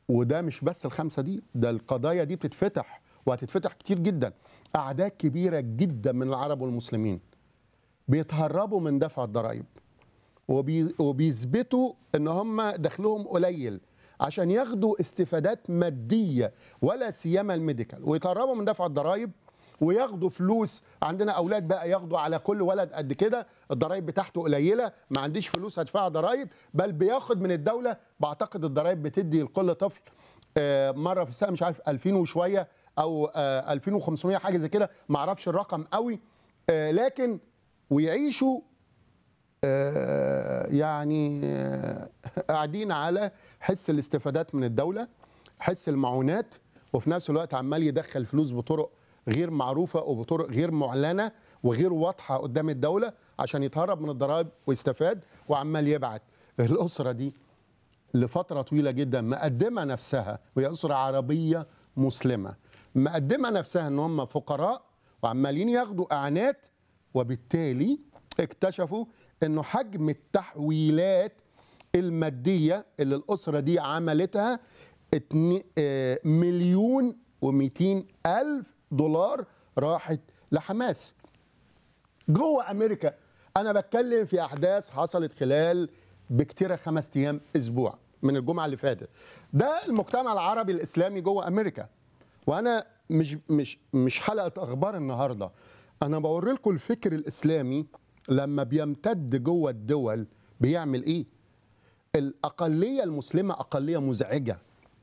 وده مش بس الخمسه دي ده القضايا دي بتتفتح وهتتفتح كتير جدا اعداد كبيره جدا من العرب والمسلمين بيتهربوا من دفع الضرائب وبي وبيثبتوا ان هم دخلهم قليل عشان ياخدوا استفادات ماديه ولا سيما الميديكال ويتهربوا من دفع الضرائب وياخدوا فلوس عندنا اولاد بقى ياخدوا على كل ولد قد كده الضرائب بتاعته قليله ما عنديش فلوس هدفع ضرائب بل بياخد من الدوله بعتقد الضرائب بتدي لكل طفل آه، مره في السنه مش عارف 2000 وشويه او آه، 2500 حاجه زي كده ما اعرفش الرقم قوي آه، لكن ويعيشوا آه، يعني آه، قاعدين على حس الاستفادات من الدولة حس المعونات وفي نفس الوقت عمال يدخل فلوس بطرق غير معروفة وبطرق غير معلنة وغير واضحة قدام الدولة عشان يتهرب من الضرائب ويستفاد وعمال يبعت الأسرة دي لفترة طويلة جدا مقدمة نفسها وهي أسرة عربية مسلمة مقدمة نفسها ان هم فقراء وعمالين ياخدوا اعانات وبالتالي اكتشفوا انه حجم التحويلات المادية اللي الأسرة دي عملتها اتني- آه، مليون ومئتين ألف دولار راحت لحماس جوه أمريكا أنا بتكلم في أحداث حصلت خلال بكتيرة خمس أيام أسبوع من الجمعة اللي فاتت ده المجتمع العربي الإسلامي جوه أمريكا وأنا مش مش مش حلقة أخبار النهاردة أنا بوري لكم الفكر الإسلامي لما بيمتد جوه الدول بيعمل إيه الأقلية المسلمة أقلية مزعجة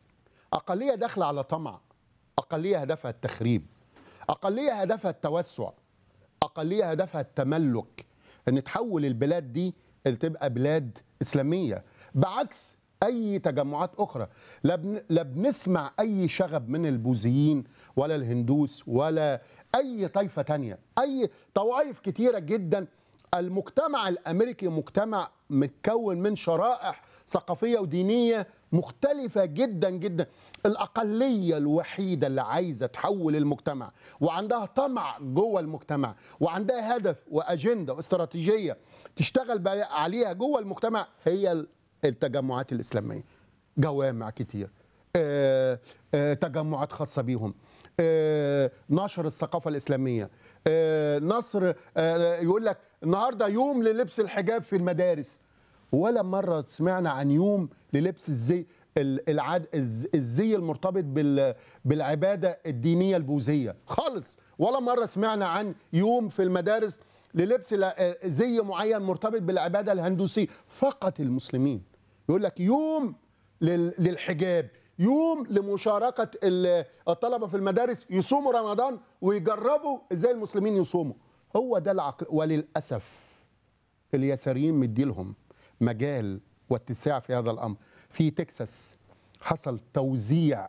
أقلية داخلة على طمع أقلية هدفها التخريب أقلية هدفها التوسع أقلية هدفها التملك أن تحول البلاد دي اللي تبقى بلاد إسلامية بعكس أي تجمعات أخرى لا بن- لا بنسمع أي شغب من البوذيين ولا الهندوس ولا أي طائفة تانية أي طوائف كتيرة جدا المجتمع الامريكي مجتمع متكون من شرائح ثقافيه ودينيه مختلفه جدا جدا الاقليه الوحيده اللي عايزه تحول المجتمع وعندها طمع جوه المجتمع وعندها هدف واجنده واستراتيجيه تشتغل بقى عليها جوه المجتمع هي التجمعات الاسلاميه جوامع كتير آه، آه، تجمعات خاصه بيهم آه، نشر الثقافه الاسلاميه آه، نصر آه، يقول لك النهارده يوم للبس الحجاب في المدارس ولا مره سمعنا عن يوم للبس الزي ال- العاد الز- الزي المرتبط بال بالعباده الدينيه البوذيه خالص ولا مره سمعنا عن يوم في المدارس للبس ال- آه، زي معين مرتبط بالعباده الهندوسيه فقط المسلمين يقول لك يوم لل- للحجاب يوم لمشاركة ال- الطلبة في المدارس يصوموا رمضان ويجربوا ازاي المسلمين يصوموا هو ده العقل وللأسف اليساريين مديلهم مجال واتساع في هذا الأمر في تكساس حصل توزيع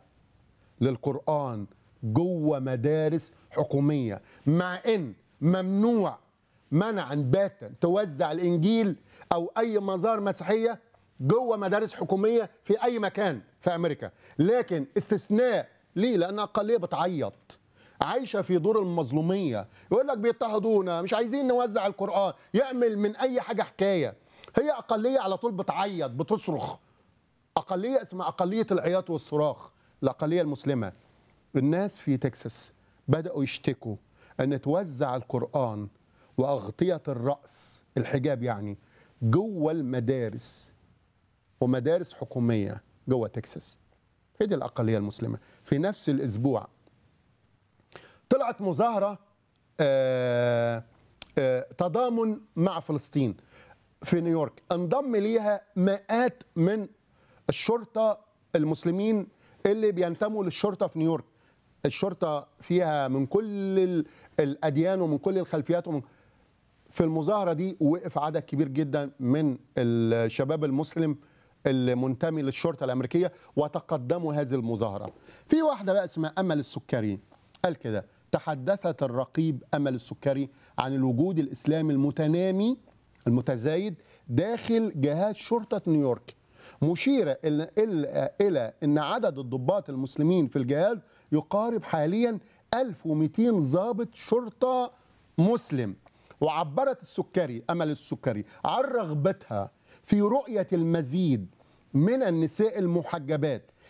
للقرآن جوه مدارس حكومية مع ان ممنوع منعا باتا توزع الانجيل او اي مزار مسيحيه جوه مدارس حكوميه في اي مكان في امريكا لكن استثناء ليه لان اقليه بتعيط عايشه في دور المظلوميه يقول لك بيضطهدونا مش عايزين نوزع القران يعمل من اي حاجه حكايه هي اقليه على طول بتعيط بتصرخ اقليه اسمها اقليه العياط والصراخ الاقليه المسلمه الناس في تكساس بداوا يشتكوا ان توزع القران واغطيه الراس الحجاب يعني جوه المدارس ومدارس حكوميه جوه تكساس هي دي الاقليه المسلمه في نفس الاسبوع طلعت مظاهره آه، آه، تضامن مع فلسطين في نيويورك انضم ليها مئات من الشرطه المسلمين اللي بينتموا للشرطه في نيويورك الشرطه فيها من كل ال- الاديان ومن كل الخلفيات ومن في المظاهره دي وقف عدد كبير جدا من الشباب المسلم المنتمي للشرطه الامريكيه وتقدموا هذه المظاهره. في واحده بقى اسمها امل السكري قال كده تحدثت الرقيب امل السكري عن الوجود الاسلامي المتنامي المتزايد داخل جهاز شرطه نيويورك مشيره الى الى الى ان عدد الضباط المسلمين في الجهاز يقارب حاليا 1200 ضابط شرطه مسلم وعبرت السكري امل السكري عن رغبتها في رؤيه المزيد من النساء المحجبات